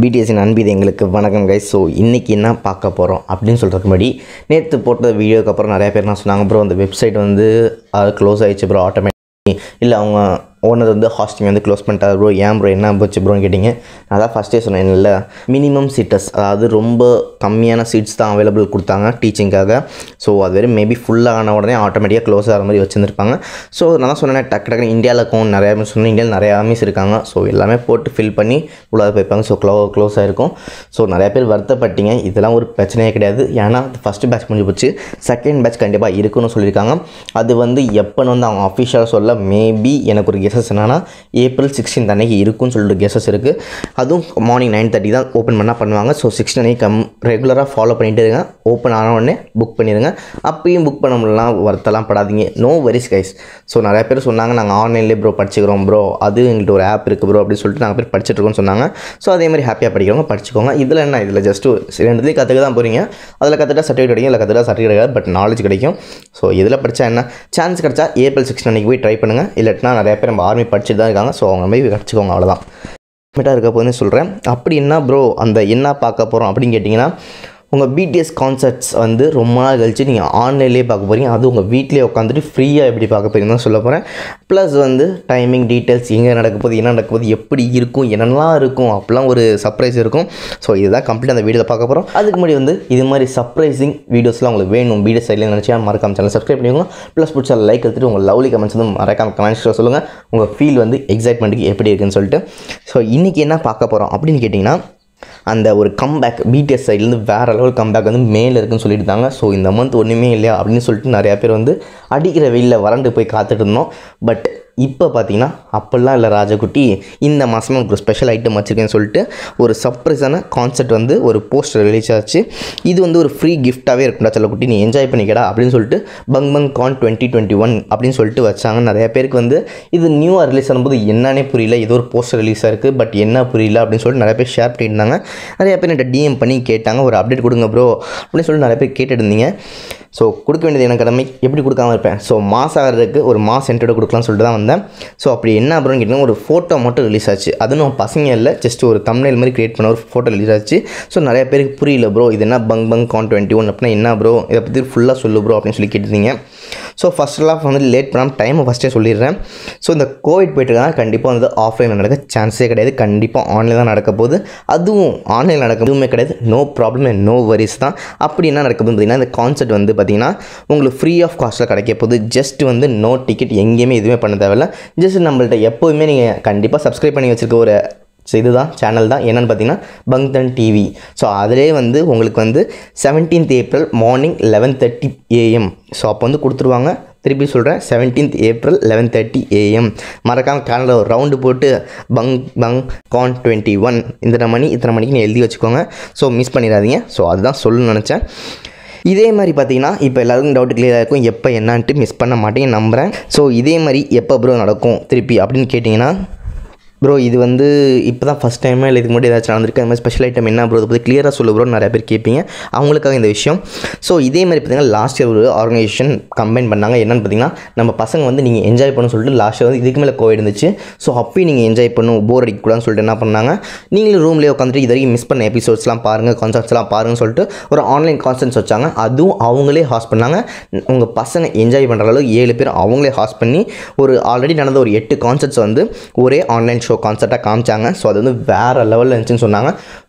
பிடிஎஸ்ஸின் அன்பு எங்களுக்கு வணக்கம் கைஸ் ஸோ இன்றைக்கி என்ன பார்க்க போகிறோம் அப்படின்னு சொல்கிறதுக்கு முன்னாடி நேற்று போட்ட வீடியோக்கு அப்புறம் நிறைய பேர் என்ன சொன்னாங்க ப்ரோ அந்த வெப்சைட் வந்து க்ளோஸ் ஆயிடுச்சு ப்ரோ ஆட்டோமேட்டிக் இல்லை அவங்க ஓனர் வந்து ஹாஸ்டிங் வந்து க்ளோஸ் பண்ணிட்டாரு ப்ரோ ஏன் ப்ரோ என்ன போச்சு ப்ரோன்னு கேட்டிங்க நான் தான் ஃபஸ்ட்டே சொன்னேன் இல்லை மினிமம் சீட்டர்ஸ் அதாவது ரொம்ப கம்மியான சீட்ஸ் தான் அவைலபிள் கொடுத்தாங்க டீச்சிங்காக ஸோ அது வெறும் மேபி ஃபுல்லாக ஆன உடனே ஆட்டோமேட்டிக்காக க்ளோஸ் ஆகிற மாதிரி வச்சுருந்துருப்பாங்க ஸோ நான் தான் சொன்னேன் டக்கு டக்குனு இந்தியாவில் இருக்கும் நிறையா மிஸ் சொன்னேன் இந்தியாவில் நிறையா மிஸ் இருக்காங்க ஸோ எல்லாமே போட்டு ஃபில் பண்ணி உள்ளார போயிருப்பாங்க ஸோ க்ளோ க்ளோஸ் ஆகிருக்கும் ஸோ நிறைய பேர் வருத்தப்பட்டீங்க இதெல்லாம் ஒரு பிரச்சனையே கிடையாது ஏன்னா ஃபஸ்ட்டு பேட்ச் முடிஞ்சு போச்சு செகண்ட் பேட்ச் கண்டிப்பாக இருக்குன்னு சொல்லியிருக்காங்க அது வந்து எப்போன்னு வந்து அவங்க அஃபிஷியலாக சொல்ல மேபி எனக்கு ஒரு கெசஸ் என்னன்னா ஏப்ரல் சிக்ஸ்டீன் அன்னைக்கு இருக்குன்னு சொல்லிட்டு கெசஸ் இருக்குது அதுவும் மார்னிங் நைன் தேர்ட்டி தான் ஓப்பன் பண்ணால் பண்ணுவாங்க ஸோ சிக்ஸ்டீன் அன்னைக்கு கம் ரெகுலராக ஃபாலோ பண்ணிகிட்டு இருங்க ஓப்பன் ஆன உடனே புக் பண்ணிடுங்க அப்பயும் புக் பண்ண முடியலாம் வருத்தலாம் படாதீங்க நோ வெரிஸ் கைஸ் ஸோ நிறைய பேர் சொன்னாங்க நாங்கள் ஆன்லைன்லேயே ப்ரோ படிச்சுக்கிறோம் ப்ரோ அது எங்கள்கிட்ட ஒரு ஆப் இருக்குது ப்ரோ அப்படின்னு சொல்லிட்டு நாங்கள் பேர் படிச்சுட்டு இருக்கோம்னு சொன்னாங்க ஸோ அதே மாதிரி ஹாப்பியாக படிக்கிறவங்க படிச்சுக்கோங்க இதில் என்ன இதில் ஜஸ்ட் ரெண்டுலேயும் கற்றுக்க தான் போகிறீங்க அதில் கற்றுட்டா சர்டிஃபிகேட் கிடைக்கும் இல்லை கற்றுட்டா சர்டிஃபிகேட் கிடையாது பட் நாலேஜ் கிடைக்கும் ஸோ இதில் படித்தா என்ன சான்ஸ் கிடச்சா ஏப்ரல் சிக்ஸ்டீன் அன்றைக்கி போய் ட்ரை பண்ணுங்கள் இல்லாட்டினா நிறைய பேர் நம்ம ஆர்மி படிச்சுட்டு தான் இருக்காங்க ஸோ அவங்க மாதிரி கிடச்சிக்கோங்க அவ்வளோதான் லிமிட்டாக இருக்க போதுன்னு சொல்கிறேன் அப்படி என்ன ப்ரோ அந்த என்ன பார்க்க போகிறோம் அப்படின்னு கேட்டிங்கன்னா உங்கள் பிடிஎஸ் கான்சர்ட்ஸ் வந்து ரொம்ப நாள் கழிச்சு நீங்கள் ஆன்லைன்லேயே பார்க்க போகிறீங்க அது உங்கள் வீட்டிலே உட்காந்துட்டு ஃப்ரீயாக எப்படி பார்க்க போகிறீங்கன்னு தான் சொல்ல போகிறேன் ப்ளஸ் வந்து டைமிங் டீட்டெயில்ஸ் எங்கே நடக்க போகுது என்ன நடக்க போகுது எப்படி இருக்கும் என்னெல்லாம் இருக்கும் அப்படிலாம் ஒரு சர்ப்ரைஸ் இருக்கும் ஸோ இதுதான் கம்ப்ளீட் அந்த வீடியோவில் பார்க்க போகிறோம் அதுக்கு முன்னாடி வந்து இது மாதிரி சர்ப்ரைசிங் வீடியோஸ்லாம் உங்களுக்கு வேணும் பிடிஎஸ் சைடில் நினச்சா மறக்காம சேனல் சப்ஸ்கிரைப் பண்ணிக்கோங்க ப்ளஸ் பிடிச்ச லைக் எடுத்துட்டு உங்கள் லவ்லி கமெண்ட்ஸ் வந்து மறக்காம கமெண்ட்ஸில் சொல்லுங்கள் உங்கள் ஃபீல் வந்து எக்ஸைட்மெண்ட்டுக்கு எப்படி இருக்குன்னு சொல்லிட்டு ஸோ இன்றைக்கி என்ன பார்க்க போகிறோம் அப்படின்னு கேட்டிங்கன்னா அந்த ஒரு கம்பேக் பிடிஎஸ் சைட்லேருந்து வேறு லெவல் கம்பேக் வந்து மேலே இருக்குன்னு சொல்லிட்டு இருந்தாங்க ஸோ இந்த மந்த் ஒன்றுமே இல்லையா அப்படின்னு சொல்லிட்டு நிறையா பேர் வந்து அடிக்கிற வெயிலில் வறண்டு போய் காத்துட்டு இருந்தோம் பட் இப்போ பார்த்தீங்கன்னா அப்போல்லாம் இல்லை ராஜகுட்டி இந்த மாதமே உங்களுக்கு ஒரு ஸ்பெஷல் ஐட்டம் வச்சுருக்கேன்னு சொல்லிட்டு ஒரு சர்ப்ரைஸான கான்செப்ட் வந்து ஒரு போஸ்டர் ரிலீஸ் ஆச்சு இது வந்து ஒரு ஃப்ரீ கிஃப்ட்டாகவே இருக்கும்டா செல்லக்குட்டி நீ என்ஜாய் பண்ணிக்கடா அப்படின்னு சொல்லிட்டு Bang Bang Con twenty twenty one அப்படின்னு சொல்லிட்டு வச்சாங்க நிறைய பேருக்கு வந்து இது நியூவாக ரிலீஸ் ஆகும்போது என்னன்னே புரியல ஏதோ ஒரு போஸ்டர் ரிலீஸ் ஆயிருக்கு பட் என்ன புரியல அப்படின்னு சொல்லிட்டு நிறைய பேர் ஷேர் பண்ணியிருந்தாங்க நிறைய பேர் என்கிட்ட டிஎம் பண்ணி கேட்டாங்க ஒரு அப்டேட் கொடுங்க ப்ரோ அப்படின்னு சொல்லிட்டு நிறைய பேர் கேட்டுட்டு இருந்தீங்க ஸோ கொடுக்க வேண்டியது எனக்கு கடமை எப்படி கொடுக்காம இருப்பேன் ஸோ மாஸ் ஆகிறதுக்கு ஒரு மாஸ் சென்டரோட கொடுக்கலாம்னு சொல்லிட்டு தான் வந்தேன் ஸோ அப்படி என்ன அப்படின்னு கேட்டிங்கன்னா ஒரு ஃபோட்டோ மட்டும் ரிலீஸ் ஆச்சு அது நம்ம பசங்க இல்லை ஜஸ்ட் ஒரு தமிழ் மாதிரி கிரியேட் பண்ண ஒரு ஃபோட்டோ ரிலீஸ் ஆச்சு ஸோ நிறைய பேருக்கு புரியல ப்ரோ இது என்ன Bang Bang Con twenty one அப்படின்னா என்ன ப்ரோ இதை பற்றி ஃபுல்லாக சொல்லு ப்ரோ அப்படின்னு சொல்லி கேட்டிருந்தீங்க ஸோ ஃபஸ்ட்டெல்லாம் வந்து லேட் பண்ணாமல் டைமை ஃபஸ்ட்டே சொல்லிடுறேன் ஸோ இந்த கோவிட் போயிட்டுருக்காங்க கண்டிப்பாக வந்து ஆஃப்லைனில் நடக்க சான்ஸே கிடையாது கண்டிப்பாக ஆன்லைன் தான் நடக்க போகுது அதுவும் ஆன்லைனில் நடக்க எதுவுமே கிடையாது நோ ப்ராப்ளம் நோ வரிஸ் தான் அப்படி என்ன நடக்க போகுது பார்த்தீங்கன்னா இந்த கான்செப்ட் வந்து பார்த்திங்கன்னா உங்களுக்கு ஃப்ரீ ஆஃப் காஸ்ட்டில் கிடைக்க போகுது ஜஸ்ட் வந்து நோ டிக்கெட் எங்கேயுமே எதுவுமே பண்ண தேவையில்ல ஜஸ்ட் நம்மள்ட்ட எப்போவுமே நீங்கள் கண்டிப்பாக சப்ஸ்கிரைப் பண்ணி வச்சுருக்க ஒரு ஸோ இதுதான் சேனல் தான் என்னென்னு பார்த்தீங்கன்னா பங்தன் டிவி ஸோ அதிலே வந்து உங்களுக்கு வந்து seventeenth April morning eleven thirty AM so அப்போ வந்து கொடுத்துருவாங்க திருப்பி சொல்கிறேன் seventeenth April eleven thirty AM மறக்காமல் கேலண்டர் ஒரு ரவுண்டு போட்டு Bang Bang Con twenty one இத்தனை மணி இத்தனை மணிக்கு நீ எழுதி வச்சுக்கோங்க ஸோ மிஸ் பண்ணிடாதீங்க ஸோ அதுதான் சொல்லணும்னு நினச்சேன் இதே மாதிரி பார்த்தீங்கன்னா இப்போ எல்லாருக்கும் டவுட் கிளியராக இருக்கும் எப்போ என்னான்ட்டு மிஸ் பண்ண மாட்டேங்க நம்புகிறேன் ஸோ இதே மாதிரி எப்போ ப்ரோ நடக்கும் திருப்பி அப்படின்னு கேட்டிங்கன்னா ப்ரோ இது வந்து இப்போ தான் ஃபஸ்ட் டைமாக இல்லை இதுக்கு முன்னாடி ஏதாச்சும் நடந்திருக்கு அது மாதிரி ஸ்பெஷல் ஐட்டம் என்ன ப்ரோ இதை பற்றி கிளியராக சொல்லு ப்ரோ நிறைய பேர் கேட்பீங்க அவங்களுக்காக இந்த விஷயம் ஸோ இதே மாதிரி பார்த்தீங்கன்னா லாஸ்ட் இயர் ஒரு ஆர்கனைசேஷன் கம்பைன் பண்ணாங்க என்னென்னு பார்த்தீங்கன்னா நம்ம பசங்க வந்து நீங்கள் என்ஜாய் பண்ண சொல்லிட்டு லாஸ்ட் இயர் வந்து இதுக்கு மேலே கோவிட் இருந்துச்சு ஸோ அப்பயும் நீங்கள் என்ஜாய் பண்ணும் போர் அடிக்கக்கூடாதுன்னு சொல்லிட்டு என்ன பண்ணாங்க நீங்களும் ரூம்லேயே உட்காந்துட்டு இது வரைக்கும் மிஸ் பண்ண எபிசோட்ஸ்லாம் பாருங்கள் கான்சர்ட்ஸ்லாம் பாருங்கன்னு சொல்லிட்டு ஒரு ஆன்லைன் கான்சர்ட்ஸ் வச்சாங்க அதுவும் அவங்களே ஹாஸ் பண்ணாங்க உங்கள் பசங்க என்ஜாய் பண்ணுற அளவுக்கு ஏழு பேர் அவங்களே ஹாஸ் பண்ணி ஒரு ஆல்ரெடி நடந்த ஒரு எட்டு கான்சர்ட்ஸ் வந்து ஒரே ஆன்லைன் ஷோ கான்சர்ட்டாக காமிச்சாங்க ஸோ அது வந்து வேறு லெவலில் இருந்துச்சுன்னு சொன்னாங்க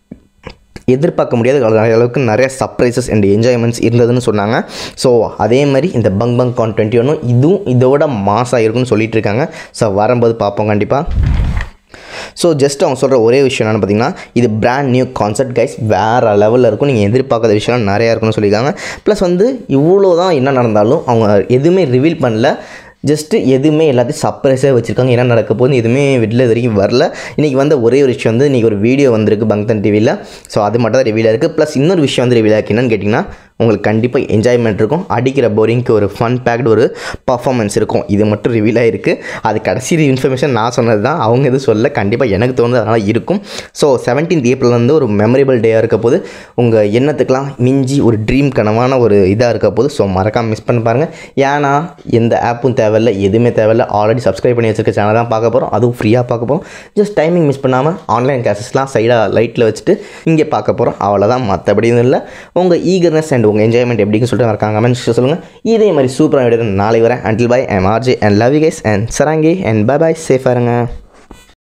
எதிர்பார்க்க முடியாத அளவுக்கு நிறைய சர்ப்ரைசஸ் அண்ட் என்ஜாய்மெண்ட்ஸ் இருந்ததுன்னு சொன்னாங்க ஸோ அதே மாதிரி இந்த பங் பங் கான் டுவெண்ட்டி ஒன்றும் இதுவும் இதோட மாசாக இருக்குன்னு சொல்லிட்டு இருக்காங்க ஸோ வரும்போது பார்ப்போம் கண்டிப்பாக ஸோ ஜஸ்ட் அவங்க சொல்கிற ஒரே விஷயம் என்னென்னு பார்த்தீங்கன்னா இது பிராண்ட் நியூ கான்செப்ட் கைஸ் வேறு லெவலில் இருக்கும் நீங்கள் எதிர்பார்க்காத விஷயம்லாம் நிறையா இருக்குன்னு சொல்லியிருக்காங்க ப்ளஸ் வந்து இவ்வளோ தான் என்ன நடந்தாலும் அவங்க எதுவுமே ரிவீல் பண்ணல ஜஸ்ட்டு எதுவுமே எல்லாத்தையும் சர்ப்ரைஸாக வச்சுருக்காங்க என்ன நடக்க போகுது எதுவுமே வெளில இது வரைக்கும் வரல இன்றைக்கி வந்த ஒரே ஒரு விஷயம் வந்து இன்றைக்கி ஒரு வீடியோ வந்திருக்கு பங்தன் டிவியில் ஸோ அது மட்டும் தான் ரிவீலாக இருக்குது ப்ளஸ் இன்னொரு விஷயம் வந்து ரிவீலாக இருக்குது என்னன்னு கேட்டிங்கன்னா உங்களுக்கு கண்டிப்பாக என்ஜாய்மெண்ட் இருக்கும் அடிக்கிற போரிங்க்கு ஒரு ஃபன் பேக்டு ஒரு பர்ஃபார்மன்ஸ் இருக்கும் இது மட்டும் ரிவீல் ஆகிருக்கு அது கடைசி இன்ஃபர்மேஷன் நான் சொன்னது தான் அவங்க எதுவும் சொல்ல கண்டிப்பாக எனக்கு தோணுது அதனால் இருக்கும் ஸோ செவன்டீன்த் ஏப்ரல் வந்து ஒரு மெமரபிள் டேயாக இருக்க போது உங்கள் எண்ணத்துக்கெலாம் மிஞ்சி ஒரு ட்ரீம் கனவான ஒரு இதாக இருக்க போது ஸோ மறக்காமல் மிஸ் பண்ண பாருங்கள் ஏன்னா எந்த ஆப்பும் தேவையில்ல எதுவுமே தேவையில்ல ஆல்ரெடி சப்ஸ்கிரைப் பண்ணி வச்சிருக்க சேனல் தான் பார்க்க போகிறோம் அதுவும் ஃப்ரீயாக பார்க்க போகிறோம் ஜஸ்ட் டைமிங் மிஸ் பண்ணாமல் ஆன்லைன் கிளாஸஸ்லாம் சைடாக லைட்டில் வச்சுட்டு இங்கே பார்க்க போகிறோம் அவ்வளோதான் மற்றபடி எதுவும் இல்லை உங்கள் ஈகர்னஸ் அண்ட் உங்கள் என்ஜாய்மெண்ட் எப்படின்னு சொல்லிட்டு மறக்காம கமெண்ட்ஸ் சொல்லுங்கள் இதே மாதிரி சூப்பராக வீடியோ நாளை வரேன் until bye M RJ and love you guys and சராங்கி அண்ட் பை பாய் சேஃபாக இருங்க